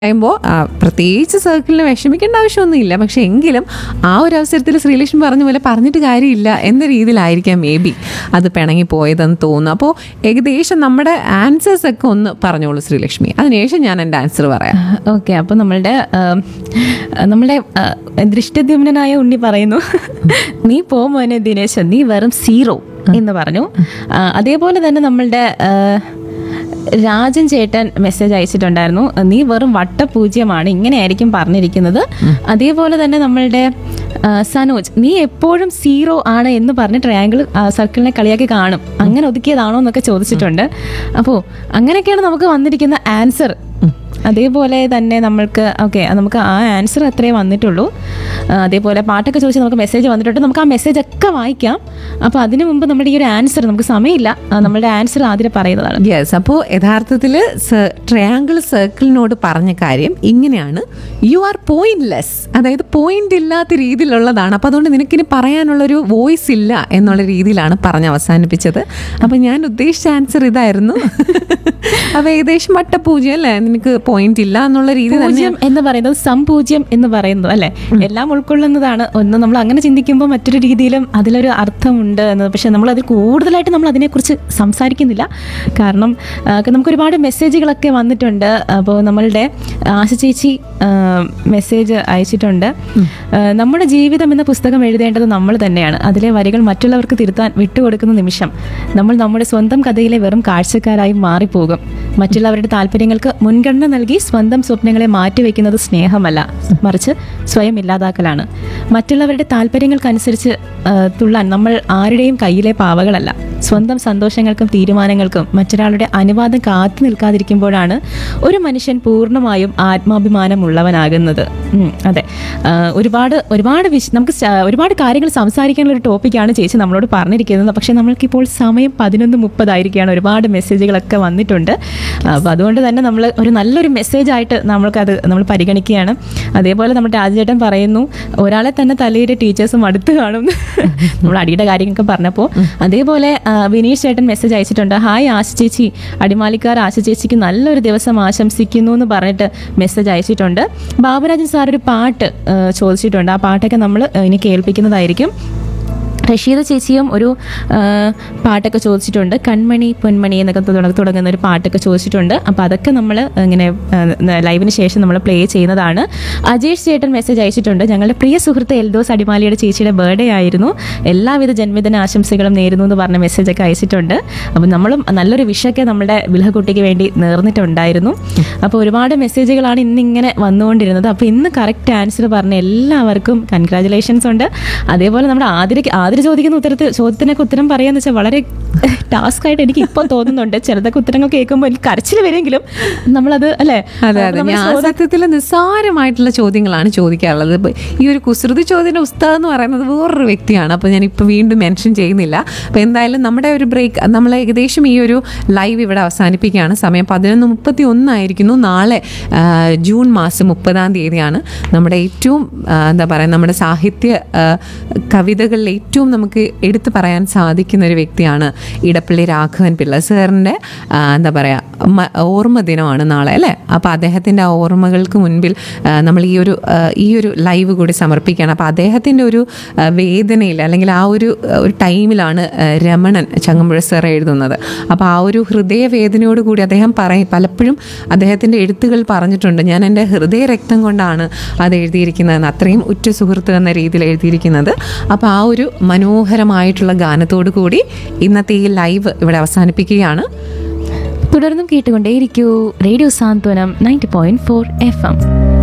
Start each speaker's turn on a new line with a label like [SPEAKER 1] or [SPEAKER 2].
[SPEAKER 1] പറയുമ്പോൾ പ്രത്യേകിച്ച് സർക്കിളിന് വിഷമിക്കേണ്ട ആവശ്യമൊന്നുമില്ല പക്ഷെ എങ്കിലും ആ ഒരു അവസരത്തിൽ ശ്രീലക്ഷ്മി പറഞ്ഞ പോലെ പറഞ്ഞിട്ട് കാര്യമില്ല എന്ന രീതിയിലായിരിക്കാം മേ ബി അത് പിണങ്ങി പോയതെന്ന് തോന്നുന്നു അപ്പോൾ ഏകദേശം നമ്മുടെ ആൻസേഴ്സ് ഒക്കെ ഒന്ന് പറഞ്ഞോളൂ ശ്രീലക്ഷ്മി അതിനുശേഷം ഞാൻ എൻ്റെ ആൻസർ പറയാം
[SPEAKER 2] ഓക്കെ അപ്പോൾ നമ്മളുടെ ആം, നമ്മളുടെ ആ, ദൃഷ്ടദ്യുമ്നനായ ഉണ്ണി പറയുന്നു നീ പോ മോനെ ദിനേശൻ നീ വെറും സീറോ എന്ന് പറഞ്ഞു ആ, അതേപോലെ തന്നെ നമ്മളുടെ ആ, രാജൻ ചേട്ടൻ മെസ്സേജ് അയച്ചിട്ടുണ്ടായിരുന്നു നീ വെറും വട്ടപൂജ്യമാണ് ഇങ്ങനെയായിരിക്കും പറഞ്ഞിരിക്കുന്നത് അതേപോലെ തന്നെ നമ്മളുടെ ആ, സനോജ് നീ എപ്പോഴും സീറോ ആണ് എന്ന് പറഞ്ഞ് ട്രയാങ്കിൾ സർക്കിളിനെ കളിയാക്കി കാണും അങ്ങനെ ഒതുക്കിയതാണോ എന്നൊക്കെ ചോദിച്ചിട്ടുണ്ട് അപ്പോൾ അങ്ങനെയൊക്കെയാണ് നമുക്ക് വന്നിരിക്കുന്ന ആൻസർ അതേപോലെ തന്നെ നമ്മൾക്ക് ഓക്കെ നമുക്ക് ആ ആൻസർ അത്രേ വന്നിട്ടുള്ളൂ ആ, അതേപോലെ പാട്ടൊക്കെ ചോദിച്ച് നമുക്ക് മെസ്സേജ് വന്നിട്ടുണ്ട് നമുക്ക് ആ മെസ്സേജ് ഒക്കെ വായിക്കാം അപ്പോൾ അതിനു മുമ്പ് നമ്മുടെ ഈ ഒരു ആൻസർ നമുക്ക് സമയമില്ല ആ, നമ്മളുടെ ആൻസർ ആദ്യം പറയുന്നതാണ്
[SPEAKER 1] യെസ് അപ്പോൾ യഥാർത്ഥത്തിൽ ട്രയാങ്കിൾ സർക്കിളിനോട് പറഞ്ഞ കാര്യം ഇങ്ങനെയാണ് യു ആർ പോയിന്റ്ലെസ് അതായത് പോയിന്റ് ഇല്ലാത്ത രീതിയിലുള്ളതാണ് അപ്പോൾ അതുകൊണ്ട് നിനക്കിനി പറയാനുള്ളൊരു വോയിസ് ഇല്ല എന്നുള്ള രീതിയിലാണ് പറഞ്ഞ് അവസാനിപ്പിച്ചത് അപ്പോൾ ഞാൻ ഉദ്ദേശിച്ച ആൻസർ ഇതായിരുന്നു അപ്പോൾ ഏകദേശം വട്ടപൂജ്യം അല്ലേ നിനക്ക് പോയിന്റ് ഇല്ല എന്നുള്ള രീതി തന്നെ
[SPEAKER 2] പൂജ്യം എന്ന് പറയുന്നത് സംപൂജ്യം എന്ന് പറയുന്നത് അല്ലെ എല്ലാം ഉൾക്കൊള്ളുന്നതാണ് ഒന്ന് നമ്മൾ അങ്ങനെ ചിന്തിക്കുമ്പോൾ മറ്റൊരു രീതിയിലും അതിലൊരു അർത്ഥമുണ്ട് എന്നത് പക്ഷെ നമ്മൾ അതിൽ കൂടുതലായിട്ട് നമ്മൾ അതിനെക്കുറിച്ച് സംസാരിക്കുന്നില്ല കാരണം ആ, നമുക്ക് ഒരുപാട് മെസ്സേജുകളൊക്കെ വന്നിട്ടുണ്ട് അപ്പോൾ നമ്മളുടെ ആശ ചേച്ചി മെസ്സേജ് അയച്ചിട്ടുണ്ട് ആ, നമ്മുടെ ജീവിതം എന്ന പുസ്തകം എഴുതേണ്ടത് നമ്മൾ തന്നെയാണ് അതിലെ വരികൾ മറ്റുള്ളവർക്ക് തിരുത്താൻ വിട്ടുകൊടുക്കുന്ന നിമിഷം നമ്മൾ നമ്മുടെ സ്വന്തം കഥയിലെ വെറും കാഴ്ചക്കാരായി മാറിപ്പോകും മറ്റുള്ളവരുടെ താല്പര്യങ്ങൾക്ക് മുൻഗണന നൽകി സ്വന്തം സ്വപ്നങ്ങളെ മാറ്റിവെക്കുന്നത് സ്നേഹമല്ല മറിച്ച് സ്വയം ഇല്ലാതാക്കലാണ് മറ്റുള്ളവരുടെ താല്പര്യങ്ങൾക്കനുസരിച്ച് ആ, തുള്ളാൻ നമ്മൾ ആരുടെയും കയ്യിലെ പാവകളല്ല സ്വന്തം സന്തോഷങ്ങൾക്കും തീരുമാനങ്ങൾക്കും മറ്റൊരാളുടെ അനുവാദം കാത്തു നിൽക്കാതിരിക്കുമ്പോഴാണ് ഒരു മനുഷ്യൻ പൂർണ്ണമായും ആത്മാഭിമാനമുള്ളവനാകുന്നത് ഉം, അതെ ആ, ഒരുപാട് ഒരുപാട് വിശ- നമുക്ക് സ- ഒരുപാട് കാര്യങ്ങൾ സംസാരിക്കാനുള്ള ഒരു ടോപ്പിക്കാണ് ചേച്ചി നമ്മളോട് പറഞ്ഞിരിക്കുന്നത് പക്ഷേ നമ്മൾക്കിപ്പോൾ സമയം പതിനൊന്ന് മുപ്പതായിരിക്കുകയാണ് ഒരുപാട് മെസ്സേജുകളൊക്കെ വന്നിട്ടുണ്ട് അപ്പോൾ അതുകൊണ്ട് തന്നെ നമ്മൾ ഒരു നല്ലൊരു മെസ്സേജായിട്ട് നമ്മൾക്കത് നമ്മൾ പരിഗണിക്കുകയാണ് അതേപോലെ നമ്മുടെ രാജേട്ടൻ പറയുന്നു ഒരാളെ തന്നെ തലയുടെ ടീച്ചേഴ്സും അടുത്ത് കാണും നമ്മൾ അടിയുടെ കാര്യങ്ങളൊക്കെ പറഞ്ഞപ്പോൾ അതേപോലെ ആ, വിനീഷ് ചേട്ടൻ മെസ്സേജ് അയച്ചിട്ടുണ്ട് ഹായ് ആശ ചേച്ചി അടിമാലിക്കാർ ആശ ചേച്ചിക്ക് നല്ലൊരു ദിവസം ആശംസിക്കുന്നു എന്ന് പറഞ്ഞിട്ട് മെസ്സേജ് അയച്ചിട്ടുണ്ട് ബാബുരാജൻ സാർ ഒരു പാട്ട് ആ, ചോദിച്ചിട്ടുണ്ട് ആ പാട്ടൊക്കെ നമ്മൾ ഇനി കേൾപ്പിക്കുന്നതായിരിക്കും റഷീദ ചേച്ചിയും ഒരു ആ, പാട്ടൊക്കെ ചോദിച്ചിട്ടുണ്ട് കൺമണി പൊന്മണി എന്നൊക്കെ തുട- തുടങ്ങുന്ന ഒരു പാട്ടൊക്കെ ചോദിച്ചിട്ടുണ്ട് അപ്പോൾ അതൊക്കെ നമ്മൾ ഇങ്ങനെ ആ, ലൈവിന് ശേഷം നമ്മൾ പ്ലേ ചെയ്യുന്നതാണ് അജേഷ് ചേട്ടൻ മെസ്സേജ് അയച്ചിട്ടുണ്ട് ഞങ്ങളുടെ പ്രിയ സുഹൃത്ത് എൽദോസ് അടിമാലിയുടെ ചേച്ചിയുടെ ബർത്ത്ഡേ ആയിരുന്നു എല്ലാവിധ ജന്മദിന ആശംസകളും നേരുന്നു എന്ന് പറഞ്ഞ മെസ്സേജൊക്കെ അയച്ചിട്ടുണ്ട് അപ്പോൾ നമ്മളും നല്ലൊരു വിഷയൊക്കെ നമ്മുടെ വിലഹക്കുട്ടിക്ക് വേണ്ടി നേർന്നിട്ടുണ്ടായിരുന്നു അപ്പോൾ ഒരുപാട് മെസ്സേജുകളാണ് ഇന്ന് ഇങ്ങനെ വന്നുകൊണ്ടിരുന്നത് അപ്പോൾ ഇന്ന് കറക്റ്റ് ആൻസർ പറഞ്ഞ എല്ലാവർക്കും കൺഗ്രാചുലേഷൻസ് ഉണ്ട് അതേപോലെ നമ്മുടെ ആതിര ആതിര ചോദിക്കുന്ന ഉത്തരത്തിൽ ചോദ്യത്തിനൊക്കെ ഉത്തരം പറയാന്ന് വെച്ചാൽ വളരെ ടാസ്ക് ആയിട്ട് എനിക്ക് ഇപ്പോൾ തോന്നുന്നുണ്ട് ചിലതൊക്കെ ഉത്തരങ്ങൾ കേൾക്കുമ്പോൾ എനിക്ക് കരച്ചിൽ വരെങ്കിലും നമ്മളത് അല്ലേ
[SPEAKER 1] അതെ അതെ
[SPEAKER 2] നമ്മൾ
[SPEAKER 1] ഞാൻ സത്യത്തിൽ നിസ്സാരമായിട്ടുള്ള ചോദ്യങ്ങളാണ് ചോദിക്കാറുള്ളത് ഇപ്പൊ ഈ ഒരു കുസൃതി ചോദ്യന്റെ ഉസ്താദ് എന്ന് പറയുന്നത് വേറൊരു വ്യക്തിയാണ് അപ്പോൾ ഞാൻ ഇപ്പോൾ വീണ്ടും മെൻഷൻ ചെയ്യുന്നില്ല അപ്പോൾ എന്തായാലും നമ്മുടെ ഒരു ബ്രേക്ക് നമ്മൾ ഏകദേശം ഈ ഒരു ലൈവ് ഇവിടെ അവസാനിപ്പിക്കുകയാണ് സമയം പതിനൊന്ന് മുപ്പത്തി ഒന്നായിരിക്കുന്നു നാളെ ആ, ജൂൺ മാസം മുപ്പതാം തീയതിയാണ് നമ്മുടെ ഏറ്റവും ആ, എന്താ പറയുക നമ്മുടെ സാഹിത്യ ആ, കവിതകളിൽ ഏറ്റവും നമുക്ക് എടുത്തു പറയാൻ സാധിക്കുന്ന ഒരു വ്യക്തിയാണ് ഇടപ്പള്ളി രാഘവൻ പിള്ള സാറിൻ്റെ ആ, എന്താ പറയുക മ- ഓർമ്മ ദിനമാണ് നാളെ അല്ലേ അപ്പോൾ അദ്ദേഹത്തിൻ്റെ ആ ഓർമ്മകൾക്ക് മുൻപിൽ ആ, നമ്മൾ ഈ ഒരു ആ, ഈ ഒരു ലൈവ് കൂടി സമർപ്പിക്കുകയാണ് അപ്പോൾ അദ്ദേഹത്തിൻ്റെ ഒരു ആ, വേദനയിൽ അല്ലെങ്കിൽ ആ ഒരു ആ, ഒരു ടൈമിലാണ് ആ, രമണൻ ചങ്ങമ്പുഴ സാർ എഴുതുന്നത് അപ്പോൾ ആ ഒരു ഹൃദയവേദനയോട് കൂടി അദ്ദേഹം പറയും പലപ്പോഴും അദ്ദേഹത്തിൻ്റെ എഴുത്തുകൾ പറഞ്ഞിട്ടുണ്ട് ഞാൻ എൻ്റെ ഹൃദയരക്തം കൊണ്ടാണ് അത് എഴുതിയിരിക്കുന്നതെന്ന് അത്രയും ഉറ്റ സുഹൃത്ത് എന്ന രീതിയിൽ എഴുതിയിരിക്കുന്നത് അപ്പോൾ ആ ഒരു മനോഹരമായിട്ടുള്ള ഗാനത്തോടു കൂടി ഇന്നത്തെ ഈ ലൈവ് ഇവിടെ അവസാനിപ്പിക്കുകയാണ്
[SPEAKER 2] തുടർന്നും കേട്ടുകൊണ്ടേയിരിക്കൂ radio Santhwanam ninety point four F M